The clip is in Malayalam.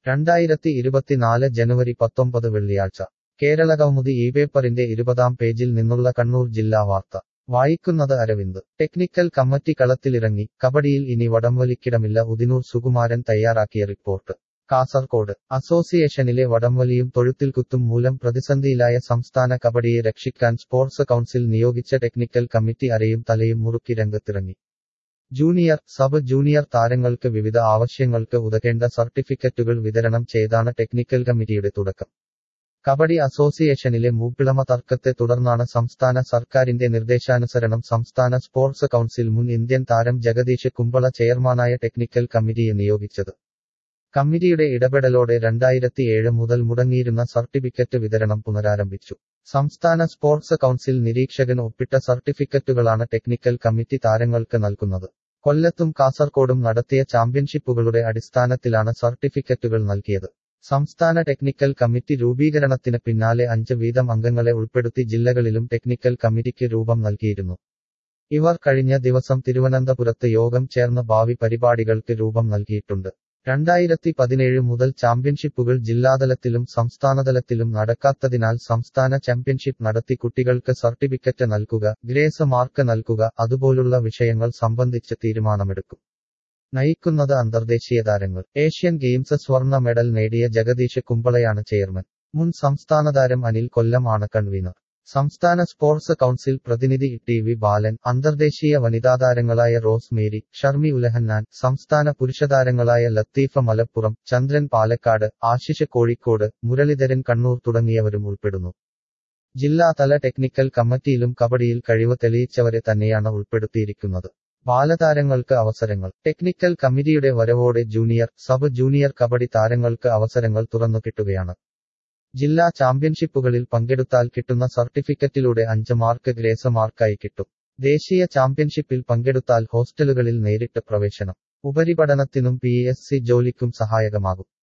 രണ്ടായിരത്തി ഇരുപത്തിനാല് ജനുവരി പത്തൊമ്പത് വെള്ളിയാഴ്ച കേരളകൗമുദി ഈ പേപ്പറിന്റെ ഇരുപതാം പേജിൽ നിന്നുള്ള കണ്ണൂർ ജില്ലാ വാർത്ത വായിക്കുന്നത് അരവിന്ദ് ടെക്നിക്കൽ കമ്മിറ്റി കളത്തിലിറങ്ങി കബഡിയിൽ ഇനി വടംവലിക്കിടമില്ല ഉദിനൂർ സുകുമാരൻ തയ്യാറാക്കിയ റിപ്പോർട്ട് കാസർകോട് അസോസിയേഷനിലെ വടംവലിയും തൊഴുത്തിൽകുത്തും മൂലം പ്രതിസന്ധിയിലായ സംസ്ഥാന കബഡിയെ രക്ഷിക്കാൻ സ്പോർട്സ് കൗൺസിൽ നിയോഗിച്ച ടെക്നിക്കൽ കമ്മിറ്റി അരയും തലയും മുറുക്കി രംഗത്തിറങ്ങി ജൂനിയർ സബ് ജൂനിയർ താരങ്ങൾക്ക് വിവിധ ആവശ്യങ്ങൾക്ക് ഉതകേണ്ട സർട്ടിഫിക്കറ്റുകൾ വിതരണം ചെയ്താണ് ടെക്നിക്കൽ കമ്മിറ്റിയുടെ തുടക്കം കബഡി അസോസിയേഷനിലെ മൂപ്പിളമ തർക്കത്തെ തുടർന്നാണ് സംസ്ഥാന സർക്കാരിന്റെ നിർദ്ദേശാനുസരണം സംസ്ഥാന സ്പോർട്സ് കൗൺസിൽ മുൻ ഇന്ത്യൻ താരം ജഗദീഷ് കുമ്പള ചെയർമാനായ ടെക്നിക്കൽ കമ്മിറ്റിയെ നിയോഗിച്ചത് കമ്മിറ്റിയുടെ ഇടപെടലോടെ രണ്ടായിരത്തിയേഴ് മുതൽ മുടങ്ങിയിരുന്ന സർട്ടിഫിക്കറ്റ് വിതരണം പുനരാരംഭിച്ചു സംസ്ഥാന സ്പോർട്സ് കൗൺസിൽ നിരീക്ഷകൻ ഒപ്പിട്ട സർട്ടിഫിക്കറ്റുകളാണ് ടെക്നിക്കൽ കമ്മിറ്റി താരങ്ങൾക്ക് നൽകുന്നത് കൊല്ലത്തും കാസർകോടും നടത്തിയ ചാമ്പ്യൻഷിപ്പുകളുടെ അടിസ്ഥാനത്തിലാണ് സർട്ടിഫിക്കറ്റുകൾ നൽകിയത് സംസ്ഥാന ടെക്നിക്കൽ കമ്മിറ്റി രൂപീകരണത്തിന് പിന്നാലെ അഞ്ച് വീതം അംഗങ്ങളെ ഉൾപ്പെടുത്തി ജില്ലകളിലും ടെക്നിക്കൽ കമ്മിറ്റിക്ക് രൂപം നൽകിയിരുന്നു ഇവർ കഴിഞ്ഞ ദിവസം തിരുവനന്തപുരത്ത് യോഗം ചേർന്ന് ഭാവി പരിപാടികൾക്ക് രൂപം നൽകിയിട്ടുണ്ട് രണ്ടായിരത്തി പതിനേഴ് മുതൽ ചാമ്പ്യൻഷിപ്പുകൾ ജില്ലാതലത്തിലും സംസ്ഥാനതലത്തിലും നടക്കാത്തതിനാൽ സംസ്ഥാന ചാമ്പ്യൻഷിപ്പ് നടത്തി കുട്ടികൾക്ക് സർട്ടിഫിക്കറ്റ് നൽകുക ഗ്രേസ് മാർക്ക് നൽകുക അതുപോലുള്ള വിഷയങ്ങൾ സംബന്ധിച്ച് തീരുമാനമെടുക്കും നയിക്കുന്നത് അന്തർദേശീയ താരങ്ങൾ ഏഷ്യൻ ഗെയിംസ് സ്വർണ്ണ മെഡൽ നേടിയ ജഗദീഷ് കുമ്പളയാണ് ചെയർമാൻ മുൻ സംസ്ഥാന താരം അനിൽ കൊല്ലം ആണ് കൺവീനർ സംസ്ഥാന സ്പോർട്സ് കൗൺസിൽ പ്രതിനിധി ടി വി ബാലൻ അന്തർദേശീയ വനിതാതാരങ്ങളായ റോസ് മേരി ഷർമി ഉലഹന്നാൻ സംസ്ഥാന പുരുഷതാരങ്ങളായ ലത്തീഫ മലപ്പുറം ചന്ദ്രൻ പാലക്കാട് ആശിഷ് കോഴിക്കോട് മുരളീധരൻ കണ്ണൂർ തുടങ്ങിയവരും ഉൾപ്പെടുന്നു ജില്ലാതല ടെക്നിക്കൽ കമ്മിറ്റിയിലും കബഡിയിൽ കഴിവ് തെളിയിച്ചവരെ തന്നെയാണ് ഉൾപ്പെടുത്തിയിരിക്കുന്നത് ബാലതാരങ്ങൾക്ക് അവസരങ്ങൾ ടെക്നിക്കൽ കമ്മിറ്റിയുടെ വരവോടെ ജൂനിയർ സബ് ജൂനിയർ കബഡി താരങ്ങൾക്ക് അവസരങ്ങൾ തുറന്നു കിട്ടുകയാണ് ജില്ലാ ചാമ്പ്യൻഷിപ്പുകളിൽ പങ്കെടുത്താൽ കിട്ടുന്ന സർട്ടിഫിക്കറ്റിലൂടെ അഞ്ച് മാർക്ക് ഗ്രേസ് മാർക്കായി കിട്ടും ദേശീയ ചാമ്പ്യൻഷിപ്പിൽ പങ്കെടുത്താൽ ഹോസ്റ്റലുകളിൽ നേരിട്ട് പ്രവേശനം ഉപരിപഠനത്തിനും പി എസ് സി ജോലിക്കും സഹായകമാകും